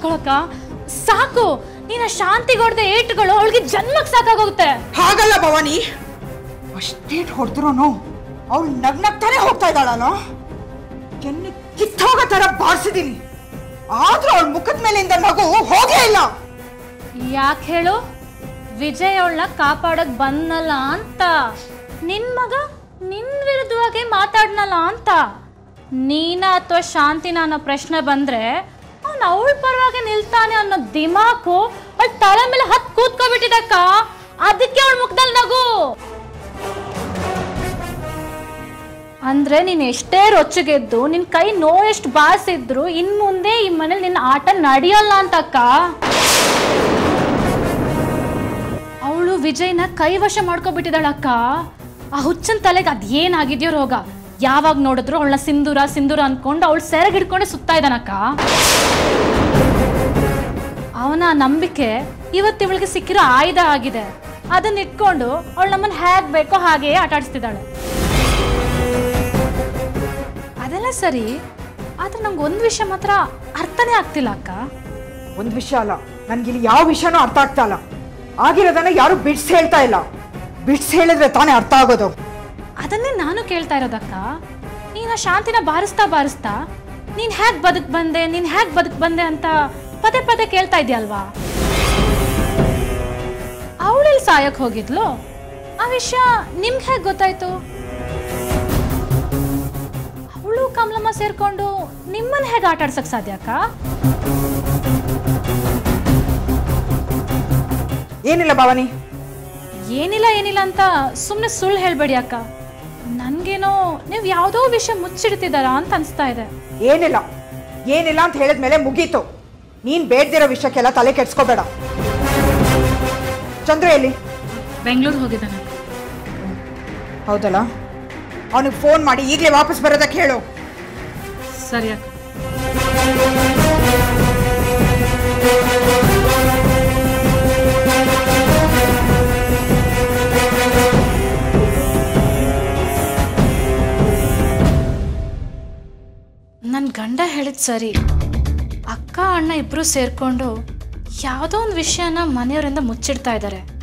ಮಾಡ್ಕೊಳಕ್ಕ ಸಾಕು ನೀನ ಶಾಂತಿಗೊಡ್ದ ಏಟುಗಳು ಅವಳಿಗೆ ಜನ್ಮಕ್ಕೆ ಸಾಕಾಗೋಗುತ್ತೆ ಹಾಗಲ್ಲ ಭವಾನಿ ಅಷ್ಟೇಟ್ ಹೊಡೆದ್ರು ಅವಳು ನಗ್ನಗ್ತಾನೆ ಹೋಗ್ತಾ ಇದ್ದಾಳಲ್ಲ ಕೆನ್ನೆ ಕಿತ್ತೋಗೋ ತರ ಬಾರಿಸಿದೀನಿ ಆದ್ರೂ ಅವಳ ಮುಖದ ಮೇಲಿಂದ ನಗು ಹೋಗೇ ಇಲ್ಲ ಯಾಕೆ ಹೇಳು ವಿಜಯ್ ಅವಳನ್ನ ಕಾಪಾಡಕ್ ಬಂದಲ್ಲ ಅಂತ ನಿನ್ ಮಗ ನಿನ್ ವಿರುದ್ಧವಾಗಿ ಮಾತಾಡ್ನಲ್ಲ ಅಂತ ನೀನ ಅಥವಾ ಶಾಂತಿನ ಅನ್ನೋ ಪ್ರಶ್ನೆ ಬಂದ್ರೆ ಅವ್ನು ಅವಳ ಪರವಾಗಿ ನಿಲ್ತಾನೆ ಅನ್ನೋ ದಿಮಾಕು ಅವಳ ತಲೆ ಮೇಲೆ ಹತ್ ಕೂತ್ಕೊಬಿಟ್ಟಿದಕ್ಕ ಅದಕ್ಕೆ ಅವಳ ಮುಖದಲ್ಲಿ ನಗು ಅಂದ್ರೆ ನೀನ್ ಎಷ್ಟೇ ರೊಚ್ಚಗೆದ್ದು ನಿನ್ ಕೈ ನೋವೆಷ್ಟು ಬಾಸಿದ್ರು ಇನ್ ಮುಂದೆ ಈ ಮನೇಲಿ ನಿನ್ನ ಆಟ ನಡೆಯಲ್ಲ ಅಂತಕ್ಕ ಅವಳು ವಿಜಯ್ನ ಕೈವಶ ಮಾಡ್ಕೊಬಿಟ್ಟಿದ್ದಾಳಕ್ಕ ಆ ಹುಚ್ಚನ್ ತಲೆಗೆ ಅದೇನಾಗಿದ್ಯೋ ರೋಗ ಯಾವಾಗ ನೋಡಿದ್ರು ಅವಳನ್ನ ಸಿಂಧೂರ ಸಿಂಧೂರ ಅನ್ಕೊಂಡು ಅವಳು ಸೆರಗ್ ಹಿಡ್ಕೊಂಡೆ ಸುತ್ತಾ ಇದ್ದಾನಕ್ಕ ಅವನ ನಂಬಿಕೆ ಇವತ್ತು ಇವಳಿಗೆ ಸಿಕ್ಕಿರೋ ಆಯುಧ ಆಗಿದೆ ಅದನ್ನ ಇಟ್ಕೊಂಡು ಅವಳು ನಮ್ಮನ್ನ ಹೇಗ್ ಬೇಕೋ ಹಾಗೆಯೇ ಆಟ ಆಡಿಸ್ತಿದ್ದಾಳೆ ಅದೆಲ್ಲ ಸರಿ ಆದ್ರೆ ನಂಗೆ ಒಂದು ವಿಷಯ ಮಾತ್ರ ಅರ್ಥನೇ ಆಗ್ತಿಲ್ಲ ಅಕ್ಕ ಒಂದ್ ವಿಷಯ ಅಲ್ಲ ನನ್ಗಿಲ್ಲಿ ಯಾವ ವಿಷಯನೂ ಅರ್ಥ ಆಗ್ತಾ ಇಲ್ಲ ಆಗಿರೋದನ್ನ ಯಾರು ಬಿಡ್ಸ್ ಹೇಳ್ತಾ ಇಲ್ಲ ಬಿಡ್ಸ್ ಹೇಳಿದ್ರೆ ತಾನೇ ಅರ್ಥ ಆಗೋದು ಅದನ್ನೇ ನಾನು ಕೇಳ್ತಾ ಇರೋದಕ್ಕ ನೀನು ಆ ಶಾಂತಿನ ಬಾರಿಸ್ತಾ ಬಾರಿಸ್ತಾ ನೀನ್ ಹ್ಯಾಕ್ ಬದುಕ್ ಬಂದೆ ನೀನ್ ಹ್ಯಾಕ್ ಬದುಕ್ ಬಂದೆ ಅಂತ ಪದೇ ಪದೇ ಕೇಳ್ತಾ ಇದೆಯಲ್ವಾ ಅವಳೆಲ್ಲಿ ಸಾಯಕ್ ಹೋಗಿದ್ಲು ಆ ವಿಷಯ ನಿಮ್ಗೆ ಹೇಗೆ ಗೊತ್ತಾಯ್ತು ಅವಳು ಕಮಲಮ್ಮ ಸೇರ್ಕೊಂಡು ನಿಮ್ಮನ್ನ ಹೇಗೆ ಆಟ ಆಡ್ಸಕ್ ಸಾಧ್ಯ ಅಕ್ಕ ಏನಿಲ್ಲ ಭವಾನಿ ಏನಿಲ್ಲ ಏನಿಲ್ಲ ಅಂತ ಸುಮ್ಮನೆ ಸುಳ್ಳು ಹೇಳ್ಬೇಡಿ ಅಕ್ಕ ನನ್ಗೇನೋ ನೀವು ಯಾವುದೋ ವಿಷಯ ಮುಚ್ಚಿಡ್ತಿದ್ದಾರಾ ಅಂತ ಅನಿಸ್ತಾ ಇದೆ ಏನಿಲ್ಲ ಏನಿಲ್ಲ ಅಂತ ಹೇಳಿದ್ಮೇಲೆ ಮುಗೀತು ನೀನ್ ಬೇಡ್ದಿರೋ ವಿಷಯಕ್ಕೆಲ್ಲ ತಲೆ ಕೆಡ್ಸ್ಕೋಬೇಡ ಚಂದ್ರ ಎಲ್ಲಿ ಬೆಂಗಳೂರು ಹೋಗಿದ್ದಾನೆ ಹೌದಲ್ಲ ಅವನಿಗೆ ಫೋನ್ ಮಾಡಿ ಈಗಲೇ ವಾಪಸ್ ಬರೋದಕ್ಕೆ ಹೇಳು ಸರಿ ಅಕ್ಕ ನನ್ನ ಗಂಡ ಹೇಳಿದ್ ಸರಿ ಅಕ್ಕ ಅಣ್ಣ ಇಬ್ರು ಸೇರ್ಕೊಂಡು ಯಾವುದೋ ಒಂದು ವಿಷಯನ ಮನೆಯವರಿಂದ ಮುಚ್ಚಿಡ್ತಾ ಇದ್ದಾರೆ